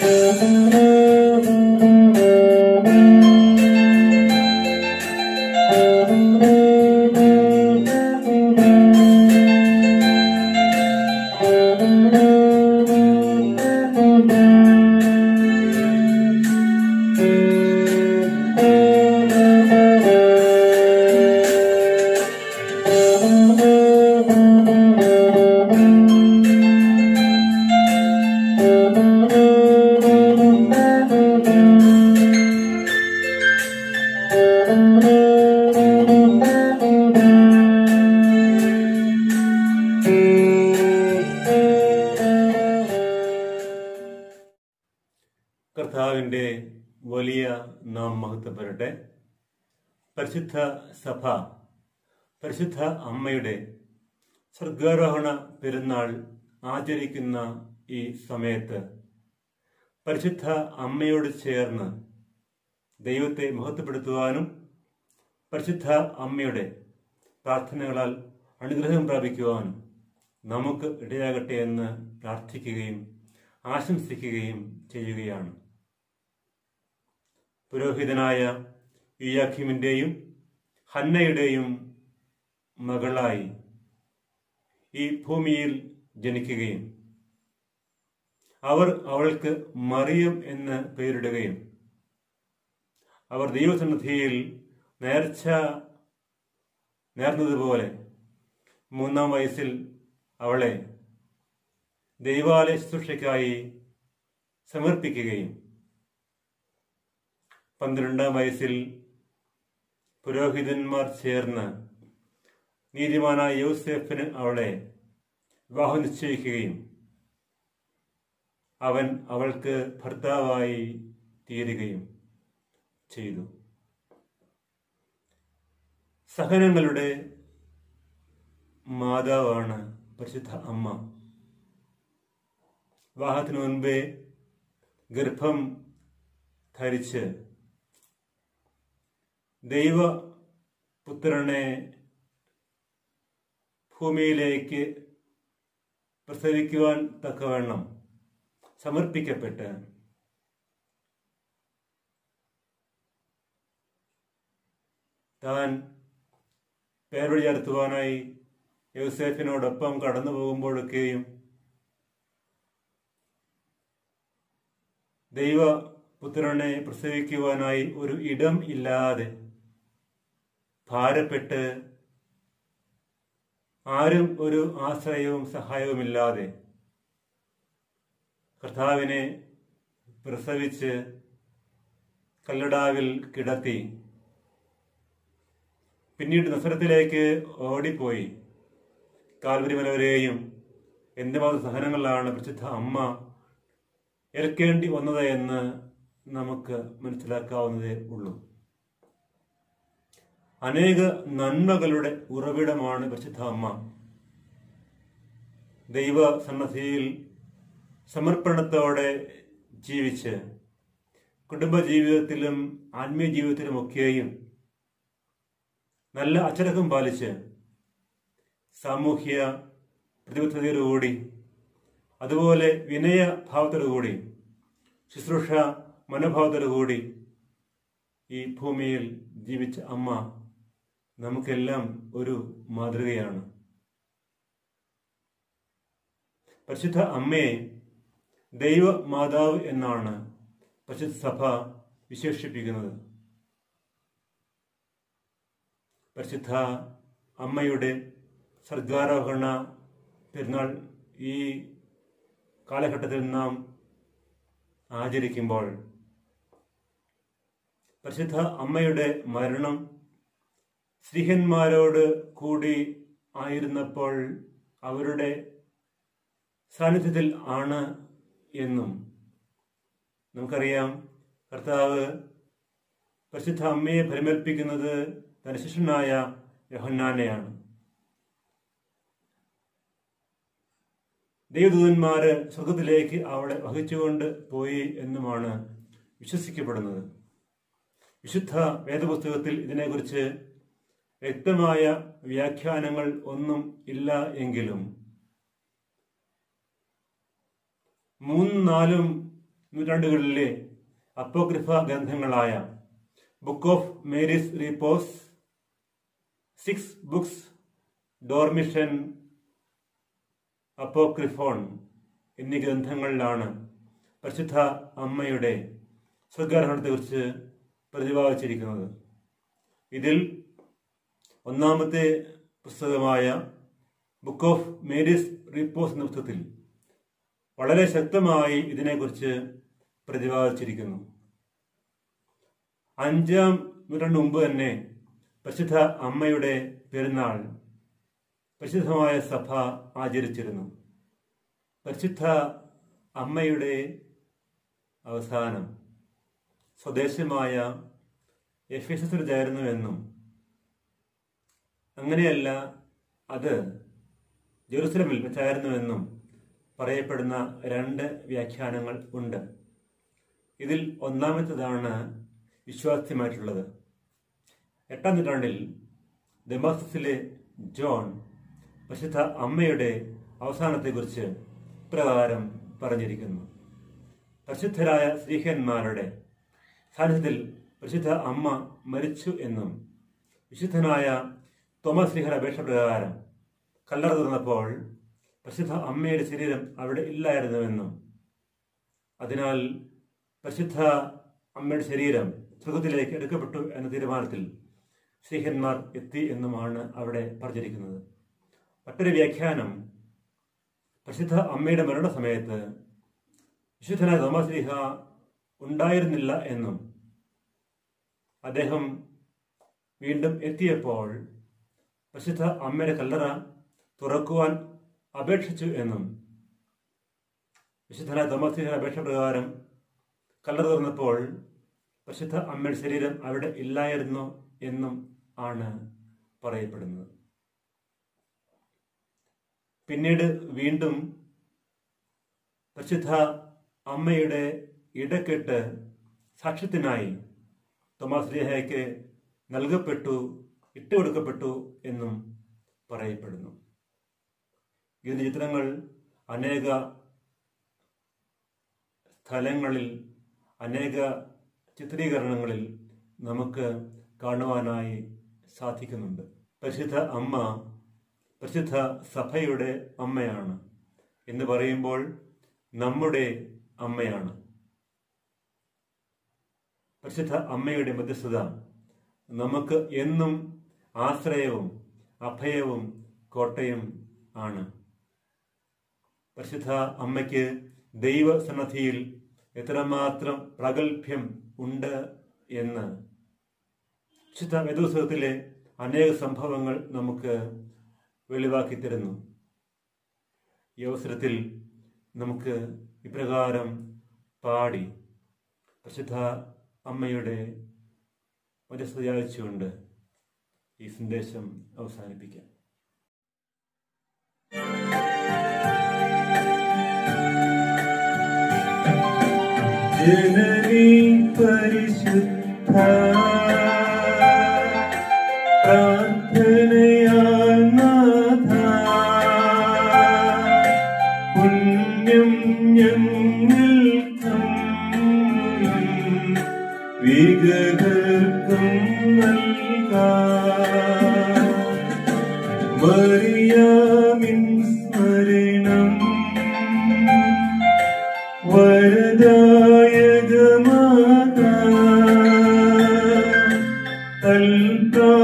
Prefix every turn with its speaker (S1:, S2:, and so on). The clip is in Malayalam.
S1: കർത്താവിൻ്റെ വലിയ നാം മഹത്വപ്പെടട്ടെ പരിശുദ്ധ സഭ പരിശുദ്ധ അമ്മയുടെ സ്വർഗാരോഹണ പെരുന്നാൾ ആചരിക്കുന്ന ഈ സമയത്ത് പരിശുദ്ധ അമ്മയോട് ചേർന്ന് ദൈവത്തെ മഹത്വപ്പെടുത്തുവാനും പരിശുദ്ധ അമ്മയുടെ പ്രാർത്ഥനകളാൽ അനുഗ്രഹം പ്രാപിക്കുവാനും നമുക്ക് ഇടയാകട്ടെ എന്ന് പ്രാർത്ഥിക്കുകയും ആശംസിക്കുകയും ചെയ്യുകയാണ് പുരോഹിതനായ യുയാഖിമിൻ്റെയും ഹന്നയുടെയും മകളായി ഈ ഭൂമിയിൽ ജനിക്കുകയും അവർ അവൾക്ക് മറിയം എന്ന് പേരിടുകയും അവർ ദൈവസന്നിധിയിൽ നേർച്ച നേർന്നതുപോലെ മൂന്നാം വയസ്സിൽ അവളെ ദൈവാലയ ശുശ്രൂഷയ്ക്കായി സമർപ്പിക്കുകയും പന്ത്രണ്ടാം വയസ്സിൽ പുരോഹിതന്മാർ ചേർന്ന് നീതിമാനായ യൂസെഫിന് അവളെ വിവാഹം നിശ്ചയിക്കുകയും അവൻ അവൾക്ക് ഭർത്താവായി തീരുകയും ചെയ്തു സഹനങ്ങളുടെ മാതാവാണ് പരിശുദ്ധ അമ്മ വിവാഹത്തിനു മുൻപേ ഗർഭം ധരിച്ച് ദൈവപുത്രനെ ഭൂമിയിലേക്ക് പ്രസവിക്കുവാൻ തക്കവണ്ണം സമർപ്പിക്കപ്പെട്ട് താൻ പേരോട് ചേർത്തുവാനായി യൂസേഫിനോടൊപ്പം കടന്നു പോകുമ്പോഴൊക്കെയും ദൈവപുത്രനെ പ്രസവിക്കുവാനായി ഒരു ഇടം ഇല്ലാതെ ഭാരപ്പെട്ട് ആരും ഒരു ആശ്രയവും സഹായവുമില്ലാതെ കർത്താവിനെ പ്രസവിച്ച് കല്ലടാവിൽ കിടത്തി പിന്നീട് നസരത്തിലേക്ക് ഓടിപ്പോയി കാൽവരി മലവരെയും എന്തുമാത്രം സഹനങ്ങളിലാണ് പ്രസിദ്ധ അമ്മ ഏൽക്കേണ്ടി വന്നത് എന്ന് നമുക്ക് മനസ്സിലാക്കാവുന്നതേ ഉള്ളൂ അനേക നന്മകളുടെ ഉറവിടമാണ് പരിശുദ്ധ അമ്മ ദൈവ സന്നദ്ധിയിൽ സമർപ്പണത്തോടെ ജീവിച്ച് കുടുംബജീവിതത്തിലും ആത്മീയ ജീവിതത്തിലുമൊക്കെയും നല്ല അച്ചടക്കം പാലിച്ച് സാമൂഹ്യ പ്രതിബദ്ധതയോടുകൂടി അതുപോലെ വിനയഭാവത്തോടുകൂടി ശുശ്രൂഷ മനോഭാവത്തോടുകൂടി ഈ ഭൂമിയിൽ ജീവിച്ച അമ്മ നമുക്കെല്ലാം ഒരു മാതൃകയാണ് പരിശുദ്ധ അമ്മയെ ദൈവ മാതാവ് എന്നാണ് പരിശുദ്ധ സഭ വിശേഷിപ്പിക്കുന്നത് പരിശുദ്ധ അമ്മയുടെ സർഗാരോഹണ പെരുന്നാൾ ഈ കാലഘട്ടത്തിൽ നാം ആചരിക്കുമ്പോൾ പരിശുദ്ധ അമ്മയുടെ മരണം സ്ത്രീഹന്മാരോട് കൂടി ആയിരുന്നപ്പോൾ അവരുടെ സാന്നിധ്യത്തിൽ ആണ് എന്നും നമുക്കറിയാം കർത്താവ് പരിശുദ്ധ അമ്മയെ പരിമേൽപ്പിക്കുന്നത് തന്റെ ശിഷ്യനായ യോഹന്നാനെയാണ് ദൈവദൂതന്മാര് സ്വർഗത്തിലേക്ക് അവളെ വഹിച്ചുകൊണ്ട് പോയി എന്നുമാണ് വിശ്വസിക്കപ്പെടുന്നത് വിശുദ്ധ വേദപുസ്തകത്തിൽ ഇതിനെക്കുറിച്ച് വ്യക്തമായ വ്യാഖ്യാനങ്ങൾ ഒന്നും ഇല്ല എങ്കിലും മൂന്നും നാലും നൂറ്റാണ്ടുകളിലെ അപ്പോഗ്രിഫ ഗ്രന്ഥങ്ങളായ book of Mary's repose six books dormition apocryphon എന്നീ ഗ്രന്ഥങ്ങളിലാണ് പരിശുദ്ധ അമ്മയുടെ സ്വർഗാരോഹണത്തെക്കുറിച്ച് പ്രതിപാദിച്ചിരിക്കുന്നത് ഇതിൽ ഒന്നാമത്തെ പുസ്തകമായ ബുക്ക് ഓഫ് മേരീസ് റീപ്പോസ് എന്ന പുസ്തകത്തിൽ വളരെ ശക്തമായി ഇതിനെക്കുറിച്ച് പ്രതിപാദിച്ചിരിക്കുന്നു അഞ്ചാം നൂറ്റാണ്ട് മുമ്പ് തന്നെ പരിശുദ്ധ അമ്മയുടെ പെരുന്നാൾ പരിശുദ്ധമായ സഭ ആചരിച്ചിരുന്നു പരിശുദ്ധ അമ്മയുടെ അവസാനം സ്വദേശമായ എഫേസസിലായിരുന്നു എന്നും അങ്ങനെയല്ല അത് ജെറുസലമിൽ വെച്ചായിരുന്നുവെന്നും പറയപ്പെടുന്ന രണ്ട് വ്യാഖ്യാനങ്ങൾ ഉണ്ട് ഇതിൽ ഒന്നാമത്തേതാണ് വിശ്വാസ്യമായിട്ടുള്ളത് എട്ടാം നൂറ്റാണ്ടിൽ ദമാസസിലെ ജോൺ പരിശുദ്ധ അമ്മയുടെ അവസാനത്തെക്കുറിച്ച് പ്രകാരം പറഞ്ഞിരിക്കുന്നു പ്രസിദ്ധരായ സ്ത്രീഹന്മാരുടെ സാന്നിധ്യത്തിൽ പരിശുദ്ധ അമ്മ മരിച്ചു എന്നും വിശുദ്ധനായ തോമസ് ശ്രീഹര അപേക്ഷ പ്രകാരം കല്ലറ തുറന്നപ്പോൾ പരിശുദ്ധ അമ്മയുടെ ശരീരം അവിടെ ഇല്ലായിരുന്നുവെന്നും അതിനാൽ പരിശുദ്ധ അമ്മയുടെ ശരീരം സ്വർഗത്തിലേക്ക് എടുക്കപ്പെട്ടു എന്ന തീരുമാനത്തിൽ ശ്രീഹന്മാർ എത്തി എന്നുമാണ് അവിടെ പറഞ്ഞിരിക്കുന്നത് മറ്റൊരു വ്യാഖ്യാനം പ്രസിദ്ധ അമ്മയുടെ മരണസമയത്ത് വിശുദ്ധനായ തോമസ്ലീഹ ഉണ്ടായിരുന്നില്ല എന്നും അദ്ദേഹം വീണ്ടും എത്തിയപ്പോൾ പ്രസിദ്ധ അമ്മയുടെ കല്ലറ തുറക്കുവാൻ അപേക്ഷിച്ചു എന്നും വിശുദ്ധനായ തോമസ്ലീഹ അപേക്ഷ പ്രകാരം കല്ലറ തുറന്നപ്പോൾ പ്രസിദ്ധ അമ്മയുടെ ശരീരം അവിടെ ഇല്ലായിരുന്നു എന്നും ആണ് പറയപ്പെടുന്നത് പിന്നീട് വീണ്ടും പ്രസിദ്ധ അമ്മയുടെ ഇടക്കെട്ട് സാക്ഷ്യത്തിനായി തോമസ് ലേഹയ്ക്ക് നൽകപ്പെട്ടു ഇട്ടുകൊടുക്കപ്പെട്ടു എന്നും പറയപ്പെടുന്നു ഇതിന്റെ ചിത്രങ്ങൾ അനേക സ്ഥലങ്ങളിൽ അനേക ചിത്രീകരണങ്ങളിൽ നമുക്ക് കാണുവാനായി സാധിക്കുന്നുണ്ട് പരിശുദ്ധ അമ്മ പരിശുദ്ധ സഭയുടെ അമ്മയാണ് എന്ന് പറയുമ്പോൾ നമ്മുടെ അമ്മയാണ് പരിശുദ്ധ അമ്മയുടെ മധ്യസ്ഥത നമുക്ക് എന്നും ആശ്രയവും അഭയവും കോട്ടയും ആണ് പരിശുദ്ധ അമ്മയ്ക്ക് ദൈവസന്നദ്ധിയിൽ എത്രമാത്രം പ്രാഗൽഭ്യം ഉണ്ട് എന്ന് വിശുദ്ധ വേദോത്സവത്തിലെ അനേക സംഭവങ്ങൾ നമുക്ക് വെളിവാക്കി തരുന്നു ഈ അവസരത്തിൽ നമുക്ക് ഇപ്രകാരം പാടി പ്രസിദ്ധ അമ്മയുടെ മധ്യസ്ഥയാച്ചുകൊണ്ട് ഈ സന്ദേശം അവസാനിപ്പിക്കാം
S2: ജനനീ പരിശുദ്ധ പ്രാർത്ഥനയാൽ നാഥ പുണ്യം ഞങ്ങൾക്കും വിഗതർക്കും നൽകാം മറിയാമിൻ സ്മരണം വരദായകമാകാം തൽപ്രാ